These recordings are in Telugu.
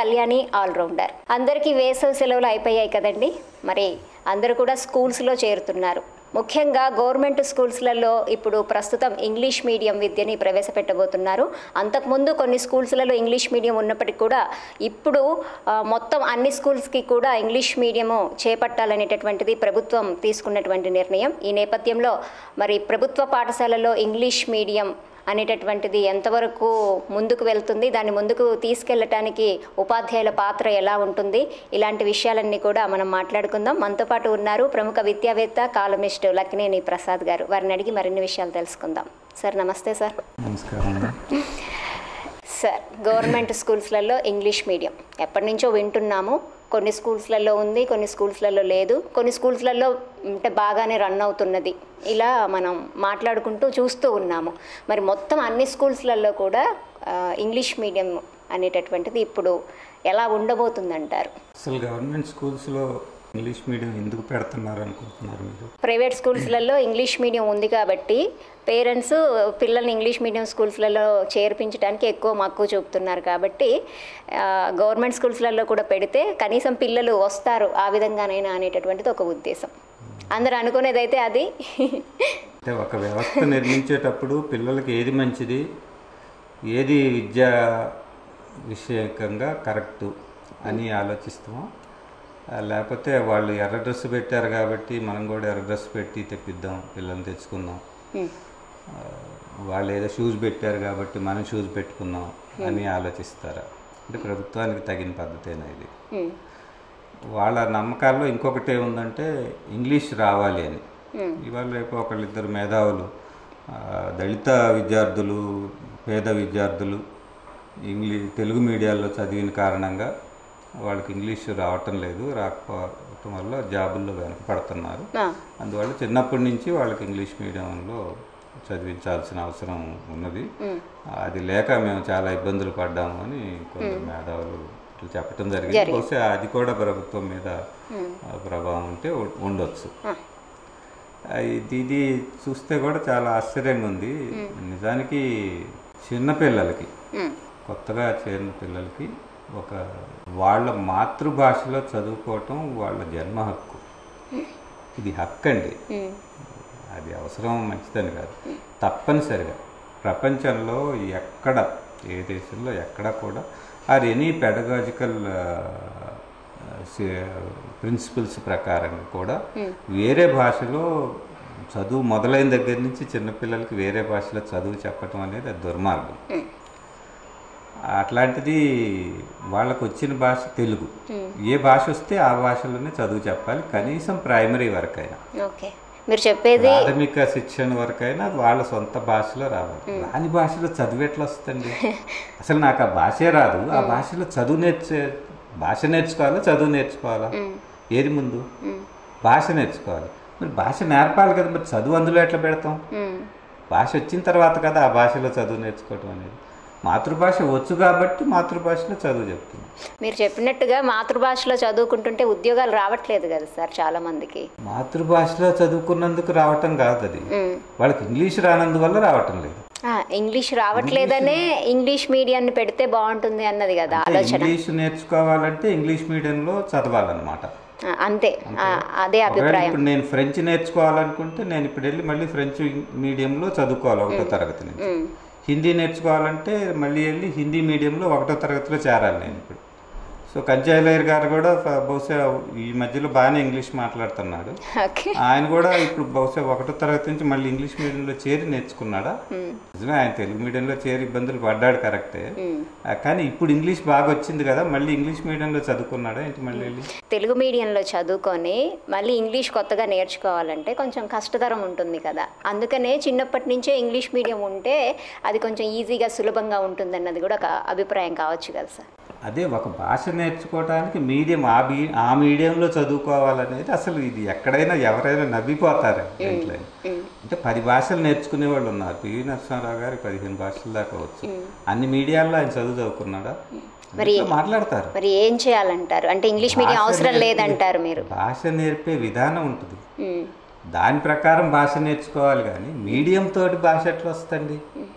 కళ్యాణి ఆల్రౌండర్ అందరికీ వేసవి సెలవులు అయిపోయాయి కదండి మరి అందరూ కూడా స్కూల్స్లో చేరుతున్నారు ముఖ్యంగా గవర్నమెంట్ స్కూల్స్లలో ఇప్పుడు ప్రస్తుతం ఇంగ్లీష్ మీడియం విద్యని ప్రవేశపెట్టబోతున్నారు అంతకుముందు కొన్ని స్కూల్స్లలో ఇంగ్లీష్ మీడియం ఉన్నప్పటికీ కూడా ఇప్పుడు ఆ, మొత్తం అన్ని స్కూల్స్కి కూడా ఇంగ్లీష్ మీడియము చేపట్టాలనేటటువంటిది ప్రభుత్వం తీసుకున్నటువంటి నిర్ణయం ఈ నేపథ్యంలో మరి ప్రభుత్వ పాఠశాలలో ఇంగ్లీష్ మీడియం అనేటటువంటిది ఎంతవరకు ముందుకు వెళ్తుంది దాన్ని ముందుకు తీసుకెళ్ళటానికి ఉపాధ్యాయుల పాత్ర ఎలా ఉంటుంది ఇలాంటి విషయాలన్నీ కూడా మనం మాట్లాడుకుందాం మనతో పాటు ఉన్నారు ప్రముఖ విద్యావేత్త కాలమిస్ట్ లక్కినేని ప్రసాద్ గారు వారిని అడిగి మరిన్ని విషయాలు తెలుసుకుందాం సార్ నమస్తే సార్ నమస్కారం సార్ గవర్నమెంట్ స్కూల్స్లలో ఇంగ్లీష్ మీడియం ఎప్పటి నుంచో వింటున్నాము కొన్ని స్కూల్స్లలో ఉంది కొన్ని స్కూల్స్లలో లేదు కొన్ని స్కూల్స్లలో అంటే బాగానే రన్ అవుతున్నది ఇలా మనం మాట్లాడుకుంటూ చూస్తూ ఉన్నాము మరి మొత్తం అన్ని స్కూల్స్లలో కూడా ఆ, ఇంగ్లీష్ మీడియం అనేటటువంటిది ఇప్పుడు ఎలా ఉండబోతుందంటారు అసలు గవర్నమెంట్ స్కూల్స్లో ఇంగ్లీష్ మీడియం ఎందుకు పెడుతున్నారు అనుకుంటున్నారు మీరు ప్రైవేట్ స్కూల్స్లలో ఇంగ్లీష్ మీడియం ఉంది కాబట్టి పేరెంట్స్ పిల్లల్ని ఇంగ్లీష్ మీడియం స్కూల్స్లలో చేర్పించడానికి ఎక్కువ మక్కువ చూపుతున్నారు కాబట్టి ఆ, గవర్నమెంట్ స్కూల్స్లలో కూడా పెడితే కనీసం పిల్లలు వస్తారు ఆ విధంగానైనా అనేటటువంటిది ఒక ఉద్దేశం అందరూ అనుకునేది అయితే అది అంటే ఒక వ్యవస్థ నిర్మించేటప్పుడు పిల్లలకి ఏది మంచిది ఏది విద్యా విషయకంగా కరెక్టు అని ఆలోచిస్తామో ఆ, లేకపోతే వాళ్ళు ఎర్ర డ్రెస్ పెట్టారు కాబట్టి మనం కూడా ఎర్ర డ్రెస్ పెట్టి తెప్పిద్దాం పిల్లల్ని తెచ్చుకుందాం ఆ, వాళ్ళు ఏదో షూస్ పెట్టారు కాబట్టి మనం షూస్ పెట్టుకుందాం అని ఆలోచిస్తారా అంటే ప్రభుత్వానికి తగిన పద్ధతేనా ఇది ఉమ్, వాళ్ళ నమ్మకాల్లో ఇంకొకటి ఏముందంటే ఇంగ్లీష్ రావాలి అని ఇవాళ రేపు ఒకళ్ళిద్దరు మేధావులు ఆ, దళిత విద్యార్థులు పేద విద్యార్థులు ఇంగ్లీష్ తెలుగు మీడియాల్లో చదివిన కారణంగా వాళ్ళకి ఇంగ్లీష్ రావటం లేదు రాకపోవటం వల్ల జాబుల్లో వెనకపడుతున్నారు ఆ, అందువల్ల చిన్నప్పటి నుంచి వాళ్ళకి ఇంగ్లీష్ మీడియంలో చదివించాల్సిన అవసరం ఉన్నది అది లేక మేము చాలా ఇబ్బందులు పడ్డాము అని కొందరు మేధావులు ఇట్లా చెప్పడం జరిగింది బహుశా అది కూడా ప్రభుత్వం మీద ఆ, ప్రభావం ఉంటే ఉ- ఉండొచ్చు ఆ, ఇది ఇది చూస్తే కూడా చాలా ఆశ్చర్యంగా ఉంది నిజానికి చిన్నపిల్లలకి ఉమ్, కొత్తగా చేరిన పిల్లలకి ఒక వాళ్ళ మాతృభాషలో చదువుకోవటం వాళ్ళ జన్మ హక్కు ఇది హక్కు అండి ఉమ్, అది అవసరం మంచిదని కాదు తప్పనిసరిగా ప్రపంచంలో ఎక్కడ ఏ దేశంలో ఎక్కడ కూడా ఆర్ ఎనీ పెడగాజికల్ ప్రిన్సిపల్స్ ప్రకారంగా కూడా వేరే భాషలో చదువు మొదలైన దగ్గర నుంచి చిన్నపిల్లలకి వేరే భాషలో చదువు చెప్పటం అనేది అది దుర్మార్గం అట్లాంటిది వాళ్ళకు వచ్చిన భాష తెలుగు ఏ భాష వస్తే ఆ భాషలోనే చదువు చెప్పాలి కనీసం ప్రైమరీ వరకైనా ఓకే మీరు చెప్పేది ప్రాథమిక శిక్షణ వరకైనా అది వాళ్ళ సొంత భాషలో రావాలి రాని భాషలో చదువు ఎట్లా వస్తుంది అసలు నాకు ఆ భాషే రాదు ఆ భాషలో చదువు నేర్చే భాష నేర్చుకోవాలా చదువు నేర్చుకోవాలా ఏది ముందు భాష నేర్చుకోవాలి మరి భాష నేర్పాలి కదా మరి చదువు అందులో ఎట్లా పెడతాం ఉమ్, భాష వచ్చిన తర్వాత కదా ఆ భాషలో చదువు నేర్చుకోవటం అనేది మాతృభాష వచ్చు కాబట్టి మాతృభాషలో చదువు చెప్తుంది మీరు చెప్పినట్టుగా మాతృభాషలో చదువుకుంటుంటే ఉద్యోగాలు రావట్లేదు కదా సార్ చాలా మందికి మాతృభాషలో చదువుకున్నందుకు రావటం కాదు అది ఉమ్. వాళ్ళకి ఇంగ్లీష్ రానందువల్ల రావటం లేదు ఆ, ఇంగ్లీష్ రావట్లేదనే ఇంగ్లీష్ మీడియాన్ని పెడితే బాగుంటుంది అన్నది కదా అంటే ఆలోచన ఇంగ్లీష్ నేర్చుకోవాలంటే ఇంగ్లీష్ మీడియంలో చదవాలన్నమాట ఆ, అంతే ఆ, అదే ఒకవేళ అభిప్రాయం ఇప్పుడు నేను ఫ్రెంచ్ నేర్చుకోవాలనుకుంటే నేను ఇప్పుడు వెళ్ళి మళ్ళీ ఫ్రెంచ్ మీడియంలో చదువుకోవాలి ఒకటో తరగతి నుంచి ఉమ్, హిందీ నేర్చుకోవాలంటే మళ్ళీ వెళ్ళి హిందీ మీడియంలో ఒకటో తరగతిలో చేరాలి నేను ఇప్పుడు సో కంచాయలయ్యర్ గారు కూడా ఫ- బహుశా ఈ మధ్యలో బాగానే ఇంగ్లీష్ మాట్లాడుతున్నాడు ఓకే ఆయన కూడా ఇప్పుడు బహుశా ఒకటో తరగతి నుంచి మళ్ళీ ఇంగ్లీష్ మీడియంలో చేరి నేర్చుకున్నాడా నిజమే ఆయన తెలుగు మీడియంలో చేరి ఇబ్బందులు పడ్డాడు కరెక్టే ఆ, కానీ ఇప్పుడు ఇంగ్లీష్ బాగా వచ్చింది కదా మళ్ళీ ఇంగ్లీష్ మీడియంలో చదువుకున్నాడా ఏంటి మళ్ళీ వెళ్ళి తెలుగు మీడియంలో చదువుకొని మళ్ళీ ఇంగ్లీష్ కొత్తగా నేర్చుకోవాలంటే కొంచెం కష్టతరం ఉంటుంది కదా అందుకనే చిన్నప్పటి నుంచే ఇంగ్లీష్ మీడియం ఉంటే అది కొంచెం ఈజీగా సులభంగా ఉంటుందన్నది కూడా ఒక అభిప్రాయం కావచ్చు కదా సార్ అదే ఒక భాష నేర్చుకోవడానికి మీడియం ఆ బీ ఆ మీడియంలో చదువుకోవాలనేది అసలు ఇది ఎక్కడైనా ఎవరైనా నవ్విపోతారు ఇంట్లో అంటే పది భాషలు నేర్చుకునే వాళ్ళు ఉన్నారు పివి నరసింహారావు గారి పదిహేను భాషల దాకా వచ్చు అన్ని మీడియాల్లో ఆయన చదువు చదువుకున్నాడా మరి- ఇంట్లో మాట్లాడతారు మరి ఏం చేయాలంటారు అంటే ఇంగ్లీష్ మీడియం భాష అవసరం నేర్పే- లేదంటారు మీరు భాష నేర్పే విధానం ఉంటుంది ఉమ్, దాని ప్రకారం భాష నేర్చుకోవాలి కానీ మీడియం తోటి భాష ఎట్లా వస్తుంది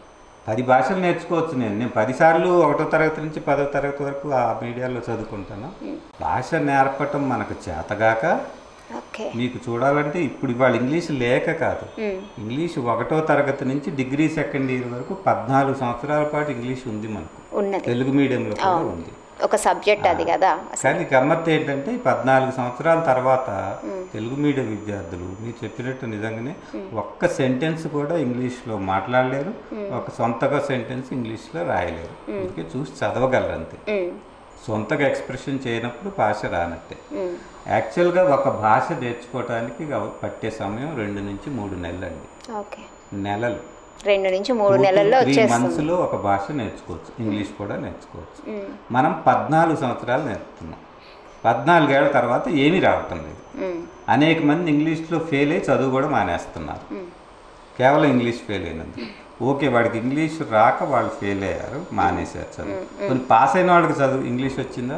పది భాషలు నేర్చుకోవచ్చు నేను నేను పదిసార్లు ఒకటో తరగతి నుంచి పదో తరగతి వరకు ఆ మీడియాలో చదువుకుంటాను భాష నేర్పటం మనకు చేతగాక ఓకే మీకు చూడాలంటే ఇప్పుడు ఇవాళ ఇంగ్లీష్ లేక కాదు ఇంగ్లీష్ ఒకటో తరగతి నుంచి డిగ్రీ సెకండ్ ఇయర్ వరకు పద్నాలుగు సంవత్సరాల పాటు ఇంగ్లీష్ ఉంది మనకు ఉన్నది తెలుగు మీడియంలో కూడా ఉంది ఒక సబ్జెక్ట్ అది కదా కానీ గమ్మత్ ఏంటంటే ఈ పద్నాలుగు సంవత్సరాల తర్వాత తెలుగు మీడియం విద్యార్థులు మీరు చెప్పినట్టు నిజంగానే ఒక్క సెంటెన్స్ కూడా ఇంగ్లీష్లో మాట్లాడలేరు ఒక సొంతగా సెంటెన్స్ ఇంగ్లీష్లో రాయలేరు అందుకే చూసి చదవగలరు అంతే ఉమ్, సొంతగా ఎక్స్ప్రెషన్ చేయనప్పుడు భాష రానట్టే యాక్చువల్గా ఒక భాష నేర్చుకోవడానికి గవ- పట్టే సమయం రెండు నుంచి మూడు నెలలు అండి ఓకే నెలలు రెండు నుంచి మూడు నెలల్లో త్రీ వచ్చేస్తుంది మంత్స్లో ఒక భాష నేర్చుకోవచ్చు ఇంగ్లీష్ కూడా నేర్చుకోవచ్చు మనం పద్నాలుగు సంవత్సరాలు నేర్పుతున్నాం పద్నాలుగేళ్ల తర్వాత ఏమీ రావటం లేదు ఉమ్, అనేక మంది ఇంగ్లీష్లో ఫెయిల్ అయ్యి చదువు కూడా మానేస్తున్నారు కేవలం ఇంగ్లీష్ ఫెయిల్ అయినందుకు ఓకే వాడికి ఇంగ్లీష్ రాక వాళ్ళు ఫెయిల్ అయ్యారు మానేశారు చదువు కొన్ని పాస్ అయిన వాళ్ళకి చదువు ఇంగ్లీష్ వచ్చిందా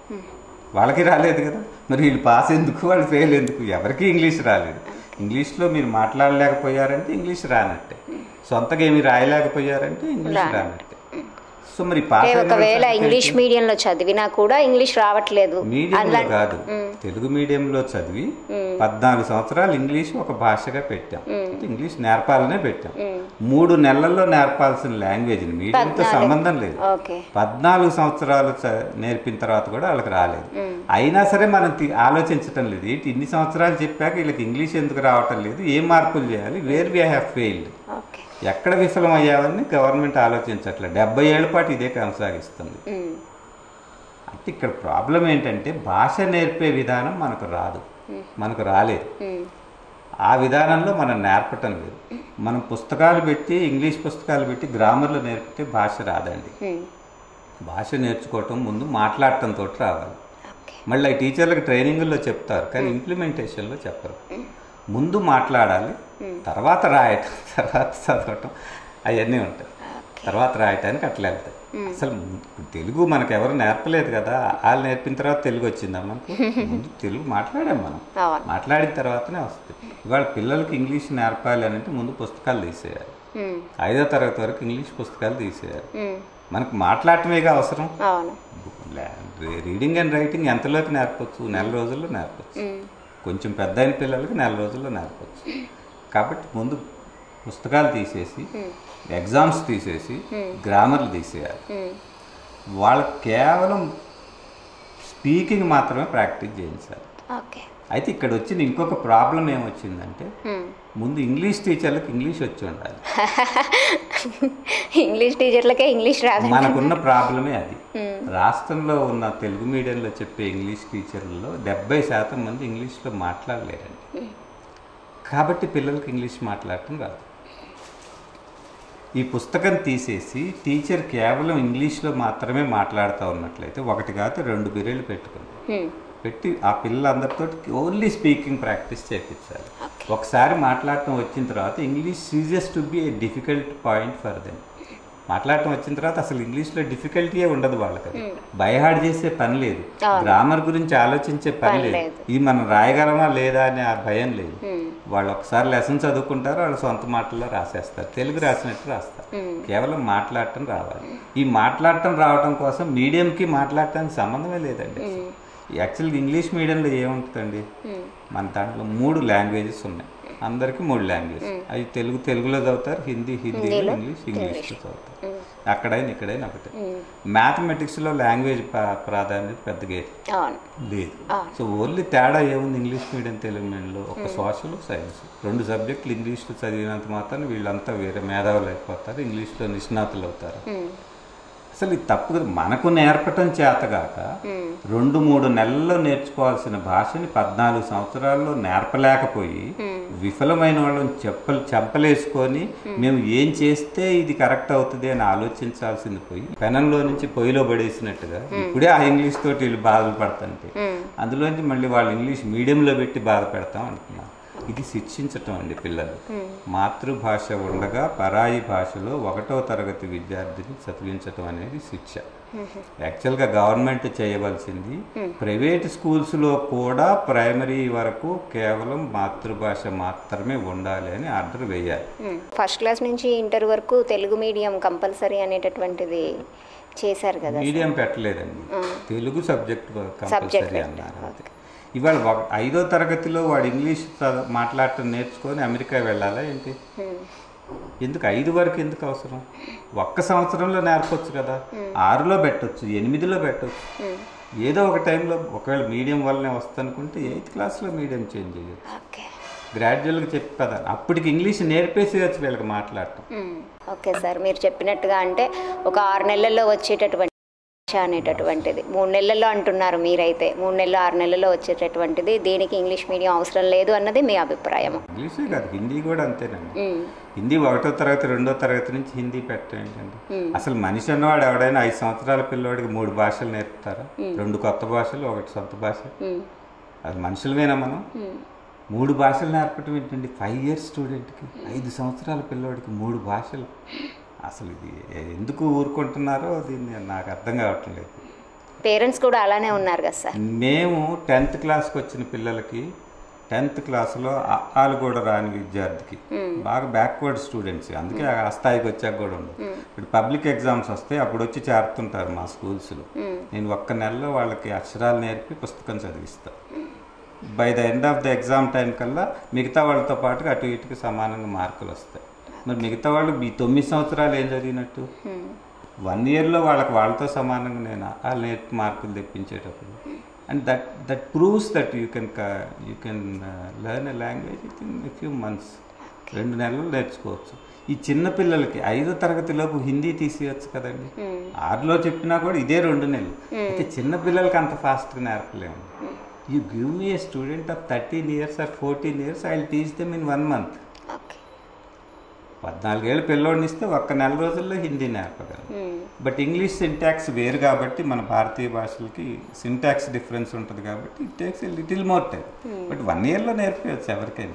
వాళ్ళకి రాలేదు కదా మరి వీళ్ళు పాస్ ఎందుకు వాళ్ళు ఫెయిల్ ఎందుకు ఎవరికి ఇంగ్లీష్ రాలేదు ఇంగ్లీష్లో మీరు మాట్లాడలేకపోయారంటే ఇంగ్లీష్ రానట్టే సొంతగా ఏమి రాయలేకపోయారంటే ఇంగ్లీష్ రానట్టే సో మరి పాస్ అంటే అయిన వాళ్ళ ఒకవేళ certificate- ఇంగ్లీష్ మీడియంలో చదివినా కూడా ఇంగ్లీష్ రావట్లేదు మీడియంలో కాదు తెలుగు మీడియంలో చదివి పద్నాలుగు సంవత్సరాలు ఇంగ్లీష్ ఒక భాషగా పెట్టాం ఇంగ్లీష్ నేర్పాలనే పెట్టాం మూడు నెలల్లో నేర్పాల్సిన లాంగ్వేజ్ మీడియంతో సంబంధం లేదు ఓకే పద్నాలుగు సంవత్సరాలు చ- నేర్పిన తర్వాత కూడా వాళ్ళకి రాలేదు అయినా సరే మనం తి- ఆలోచించటం లేదు ఏంటి ఇన్ని సంవత్సరాలు చెప్పాక వీళ్ళకి ఇంగ్లీష్ ఎందుకు రావటం లేదు ఏం మార్పులు చేయాలి where we have failed okay ఎక్కడ విఫలం అయ్యామని గవర్నమెంట్ ఆలోచించట్లేదు డెబ్బై ఏళ్ళ పాటు ఇదే కొనసాగిస్తుంది ఉమ్, అంటే ఇక్కడ ప్రాబ్లం ఏంటంటే భాష నేర్పే విధానం మనకు రాదు మనకు రాలేదు ఉమ్, ఆ విధానంలో మనం నేర్పటం లేదు మనం పుస్తకాలు పెట్టి ఇంగ్లీష్ పుస్తకాలు పెట్టి గ్రామర్లు నేర్పితే భాష రాదండి ఉమ్, భాష నేర్చుకోవటం ముందు మాట్లాడటంతో రావాలి ఓకే మళ్ళీ ట్టీచర్లకు ట్రైనింగ్లో చెప్తారు కానీ ఇంప్లిమెంటేషన్లో చెప్పరు ముందు మాట్లాడాలి తర్వాత రాయటం తర్వాత చదవటం అవన్నీ ఉంటాయి తర్వాత రాయటానికి అట్లా వెళ్తాయి అసలు ము- తెలుగు మనకు ఎవరు నేర్పలేదు కదా వాళ్ళు నేర్పిన తర్వాత తెలుగు వచ్చిందా మనకు ముందు తెలుగు మాట్లాడాం మనం అవును మాట్లాడిన తర్వాతనే వస్తుంది ఇవాళ పిల్లలకి ఇంగ్లీష్ నేర్పాలి అని అంటే ముందు పుస్తకాలు తీసేయాలి ఉమ్, ఐదో తరగతి వరకు ఇంగ్లీష్ పుస్తకాలు తీసేయాలి ఉమ్, మనకు మాట్లాడటమేగా అవసరం అవును రీడింగ్ అండ్ రైటింగ్ ఎంతలోకి నేర్పచ్చు నెల రోజుల్లో నేర్పచ్చు ఉమ్, కొంచెం పెద్ద అయిన పిల్లలకి నెల రోజుల్లో నేర్పచ్చు కాబట్టి ముందు పుస్తకాలు తీసేసి ఎగ్జామ్స్ తీసేసి గ్రామర్లు తీసేయాలి ఉమ్, వాళ్ళకి కేవలం స్పీకింగ్ మాత్రమే ప్రాక్టీస్ చేయించాలి ఓకే అయితే ఇక్కడ వచ్చిన ఇంకొక ప్రాబ్లం ఏమొచ్చిందంటే ఉమ్. ముందు ఇంగ్లీష్ టీచర్లకు ఇంగ్లీష్ వచ్చి ఉండాలి ఇంగ్లీష్ టీచర్లకే ఇంగ్లీష్ రాదు మనకున్న ప్రాబ్లమే అది రాష్ట్రంలో ఉన్న తెలుగు మీడియంలో చెప్పే ఇంగ్లీష్ టీచర్లలో డెబ్బై శాతం మంది ఇంగ్లీష్లో మాట్లాడలేరండి కాబట్టి పిల్లలకి ఇంగ్లీష్ మాట్లాడటం రాదు ఈ పుస్తకం తీసేసి టీచర్ కేవలం ఇంగ్లీష్లో మాత్రమే మాట్లాడుతూ ఉన్నట్లయితే ఒకటి కాదు రెండు పీరియడ్లు పెట్టుకుంది ఉమ్, పెట్టి ఆ పిల్లలందరితో ఓన్లీ స్పీకింగ్ ప్రాక్టీస్ చేయించాలి ఓకే ఒకసారి మాట్లాడటం వచ్చిన తర్వాత English ceases to be a difficult point for them మాట్లాడటం వచ్చిన తర్వాత అసలు ఇంగ్లీష్లో డిఫికల్టీయే ఉండదు వాళ్ళకి బయహాడ్ చేసే పని లేదు గ్రామర్ గురించి ఆలోచించే పని లేదు లేదు. ఇది మనం రాయగలమా లేదా అనే ఆ భయం లేదు వాళ్ళు ఒకసారి లెసన్ చదువుకుంటారు వాళ్ళు సొంత మాటల్లో రాసేస్తారు తెలుగు రాసినట్టు రాస్తారు కేవలం మాట్లాడటం రావాలి ఈ మాట్లాడటం రావటం కోసం మీడియంకి మాట్లాడటానికి సంబంధమే లేదండి యాక్చువల్గా ఇంగ్లీష్ మీడియంలో ఏముంటుందండి మన దాంట్లో మూడు లాంగ్వేజెస్ ఉన్నాయి అందరికీ మూడు లాంగ్వేజ్ అవి తెలుగు తెలుగులో చదువుతారు హిందీ హిందీలో ఇంగ్లీష్ ఇంగ్లీష్లో చదువుతారు అక్కడైనా ఇక్కడైనా ఒకటే మ్యాథమెటిక్స్లో లాంగ్వేజ్ ప్రాధాన్యత పెద్దగా ఏది అవును లేదు సో ఓన్లీ తేడా ఏముంది ఇంగ్లీష్ మీడియం తెలుగు మీడియంలో ఒక సోషల్ సైన్స్ రెండు సబ్జెక్టులు ఇంగ్లీష్లో చదివినంత మాత్రం వీళ్ళంతా వేరే మేధావులు అయిపోతారు ఇంగ్లీష్లో నిష్ణాతులు అవుతారు అసలు ఇది తప్పు కదా మనకు నేర్పటం చేతగాక రెండు మూడు నెలల్లో నేర్చుకోవాల్సిన భాషని పద్నాలుగు సంవత్సరాల్లో నేర్పలేకపోయి విఫలమైన వాళ్ళని చెప్పలు చెంపలేసుకొని మేము ఏం చేస్తే ఇది కరెక్ట్ అవుతుంది అని ఆలోచించాల్సింది పోయి పెనంలో నుంచి పొయ్యిలో పడేసినట్టుగా ఇప్పుడే ఆ ఇంగ్లీష్ తోటి వీళ్ళు బాధలు పడుతుంటే అందులోంచి మళ్ళీ వాళ్ళు ఇంగ్లీష్ మీడియంలో పెట్టి బాధ పెడతాం అంటున్నారు ఇది శిక్షించటం అండి పిల్లలు మాతృభాష ఉండగా పరాయి భాషలో ఒకటో తరగతి విద్యార్థిని చదివించటం అనేది శిక్ష యాక్చువల్గా గవర్నమెంట్ చేయవలసింది ప్రైవేట్ స్కూల్స్లో కూడా ప్రైమరీ వరకు కేవలం మాతృభాష మాత్రమే ఉండాలి అని ఆర్డర్ వేయాలి ఫస్ట్ క్లాస్ నుంచి ఇంటర్ వరకు తెలుగు మీడియం కంపల్సరీ అనేటటువంటిది చేశారు కదా మీడియం పెట్టలేదండి తెలుగు సబ్జెక్ట్ Subject కంపల్సరీ పెట్టారు. అన్నారు అంతే ఇవాళ ఒక- ఐదో తరగతిలో వాడు ఇంగ్లీష్ చద- మాట్లాడటం నేర్చుకొని అమెరికా వెళ్ళాలా ఏంటి ఎందుకు ఐదు వరకు ఎందుకు అవసరం ఒక్క సంవత్సరంలో నేర్పొచ్చు కదా ఆరులో పెట్టొచ్చు ఎనిమిదిలో పెట్టొచ్చు ఏదో ఒక టైంలో ఒకవేళ మీడియం వల్లనే వస్తనుకుంటే ఎయిత్ క్లాస్లో మీడియం చేంజ్ చేయొచ్చు ఓకే గ్రాడ్యువల్గా చెప్పి కదా అప్పటికి ఇంగ్లీష్ నేర్పేసేయచ్చు వీళ్ళకి మాట్లాడటం ఓకే సార్ మీరు చెప్పినట్టుగా అంటే ఒక ఆరు నెలల్లో వచ్చేటటువంటి భాష అనేటటువంటిది మూడు నెలల్లో అంటున్నారు మీరైతే మూడు నెలలు ఆరు నెలల్లో వచ్చేటటువంటిది దీనికి ఇంగ్లీష్ మీడియం అవసరం లేదు అన్నది మీ అభిప్రాయం ఇంగ్లీషే కాదు హిందీ కూడా అంతేనండి హిందీ ఒకటో తరగతి రెండో తరగతి నుంచి హిందీ పెట్టేంటండి అసలు మనిషి అన్నవాడు ఎవడైనా ఐదు సంవత్సరాల పిల్లవాడికి మూడు భాషలు నేర్పుతారా రెండు కొత్త భాషలు ఒకటి సొంత భాష అది మనుషులమేనా మనం మూడు భాషలు నేర్పటం ఏంటండి ఫైవ్ ఇయర్స్ స్టూడెంట్కి ఐదు సంవత్సరాల పిల్లవాడికి మూడు భాషలు అసలు ఇది ఎందుకు ఊరుకుంటున్నారో దీన్ని నాకు అర్థం కావటం లేదు పేరెంట్స్ కూడా అలానే ఉన్నారు కదా సార్ మేము టెన్త్ క్లాస్కి వచ్చిన పిల్లలకి టెన్త్ క్లాస్లో ఆలు కూడా రాని విద్యార్థికి బాగా బ్యాక్వర్డ్ స్టూడెంట్స్ అందుకే ఆ స్థాయికి వచ్చాక కూడా ఉండదు ఇప్పుడు పబ్లిక్ ఎగ్జామ్స్ వస్తాయి అప్పుడు వచ్చి చేరుతుంటారు మా స్కూల్స్లో నేను ఒక్క నెలలో వాళ్ళకి అక్షరాలు నేర్పి పుస్తకం చదివిస్తా by the end of the exam time కల్లా మిగతా వాళ్ళతో పాటుగా అటు ఇటుకి సమానంగా మార్కులు వస్తాయి మరి మిగతా వాళ్ళు మీ తొమ్మిది సంవత్సరాలు ఏం చదివినట్టు వన్ ఇయర్లో వాళ్ళకి వాళ్ళతో సమానంగా నేను వాళ్ళు నేర్పి మార్కులు తెప్పించేటప్పుడు and that that proves that you can you can learn a language with in few months రెండు నెలలు నేర్చుకోవచ్చు ఈ చిన్న పిల్లలకి ఐదో తరగతిలోపు హిందీ తీసేయచ్చు కదండి ఆరులో చెప్పినా కూడా ఇదే రెండు నెలలు అయితే చిన్న పిల్లలకి అంత ఫాస్ట్గా నేర్పలేము you give me a student of thirteen years or fourteen years I teach them in one month okay పద్నాలుగేళ్ళు పిల్లోడిని ఇస్తే ఒక్క నెల రోజుల్లో హిందీ నేర్పగలను బట్ ఇంగ్లీష్ సింటాక్స్ వేరు కాబట్టి మన భారతీయ భాషలకి సింటాక్స్ డిఫరెన్స్ ఉంటుంది కాబట్టి it takes little more time but one ఇయర్లో నేర్పించచ్చు ఎవరికైనా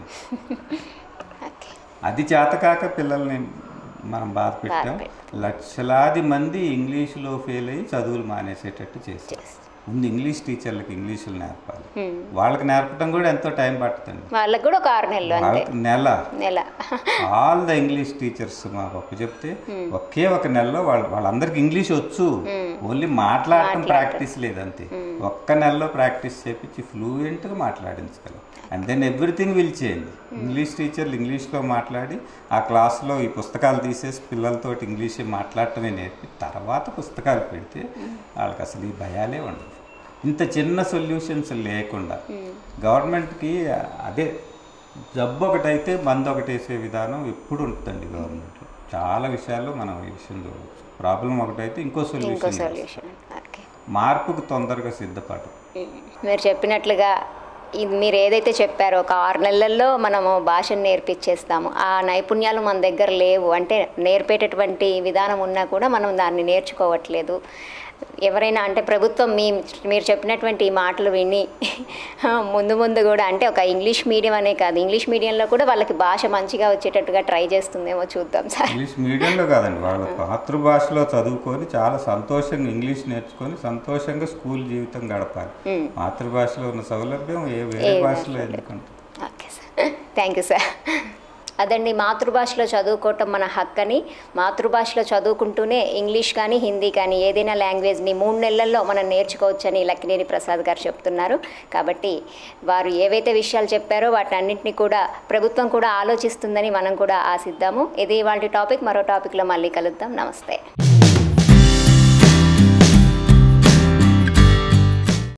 ఓకే అది చేతకాక పిల్లల్ని మనం బాధ పెట్టాం లక్షలాది మంది ఇంగ్లీష్లో ఫెయిల్ అయ్యి చదువులు మానేసేటట్టు చేస్తాం ముందు ఇంగ్లీష్ టీచర్లకి ఇంగ్లీషులు నేర్పాలి వాళ్ళకి నేర్పడం కూడా ఎంతో టైం పడుతుంది వాళ్ళకి కూడా ఒక ఆరు నెలలు అంతే వాళ్ళకి నెల నెల ఆల్ ద ఇంగ్లీష్ టీచర్స్ మా గొప్ప చెప్తే ఒకే ఒక నెలలో వాళ్ళు వాళ్ళందరికి ఇంగ్లీష్ వచ్చు ఓన్లీ మాట్లాడటం ప్రాక్టీస్ లేదంతే ఒక్క నెలలో ప్రాక్టీస్ చేపించి ఫ్లూయెంట్గా మాట్లాడించగలం and then everything will change English టీచర్లు ఇంగ్లీష్లో మాట్లాడి ఆ క్లాస్లో ఈ పుస్తకాలు తీసేసి పిల్లలతోటి ఇంగ్లీషే మాట్లాడటమే నేర్పి తర్వాత పుస్తకాలు పెడితే వాళ్ళకి అసలు ఈ భయాలే ఉండదు ఇంత చిన్న సొల్యూషన్స్ లేకుండా గవర్నమెంట్కి అదే జబ్బు ఒకటైతే మందు ఒకటి వేసే విధానం ఎప్పుడు ఉంటుందండి గవర్నమెంట్లో చాలా విషయాల్లో మనం ఈ విషయం చూడవచ్చు ప్రాబ్లం ఒకటైతే ఇంకో ఇంకో సొల్యూషన్ సొల్యూషన్ ఓకే మార్పుకు తొందరగా సిద్ధపడరు మీరు చెప్పినట్లుగా ఇది మీరు ఏదైతే చెప్పారో ఒక ఆరు నెలల్లో మనము భాషను నేర్పించేస్తాము ఆ నైపుణ్యాలు మన దగ్గర లేవు అంటే నేర్పేటటువంటి విధానం ఉన్నా కూడా మనం దాన్ని నేర్చుకోవట్లేదు ఎవరైనా అంటే ప్రభుత్వం మీ మీరు చెప్పినటువంటి ఈ మాటలు విని ముందు ముందు కూడా అంటే ఒక ఇంగ్లీష్ మీడియం అనే కాదు ఇంగ్లీష్ మీడియంలో కూడా వాళ్ళకి భాష మంచిగా వచ్చేటట్టుగా ట్రై చేస్తుందేమో చూద్దాం సార్ ఇంగ్లీష్ మీడియంలో కాదండి వాళ్ళ మాతృభాషలో చదువుకొని చాలా సంతోషంగా ఇంగ్లీష్ నేర్చుకొని సంతోషంగా స్కూల్ జీవితం గడపాలి మాతృభాషలో ఉన్న సౌలభ్యం ఏ వేరే భాషలో ఎందుకంటే okay sir thank you sir అదండి మాతృభాషలో చదువుకోవటం మన హక్కని మాతృభాషలో చదువుకుంటూనే ఇంగ్లీష్ కానీ హిందీ కానీ ఏదైనా లాంగ్వేజ్ని మూడు నెలల్లో మనం నేర్చుకోవచ్చని లక్కినేని ప్రసాద్ గారు చెప్తున్నారు కాబట్టి వారు ఏవైతే విషయాలు చెప్పారో వాటన్నింటినీ కూడా ప్రభుత్వం కూడా ఆలోచిస్తుందని మనం కూడా ఆశిద్దాము ఇది వాళ్ళ టాపిక్ మరో టాపిక్లో మళ్ళీ కలుద్దాం నమస్తే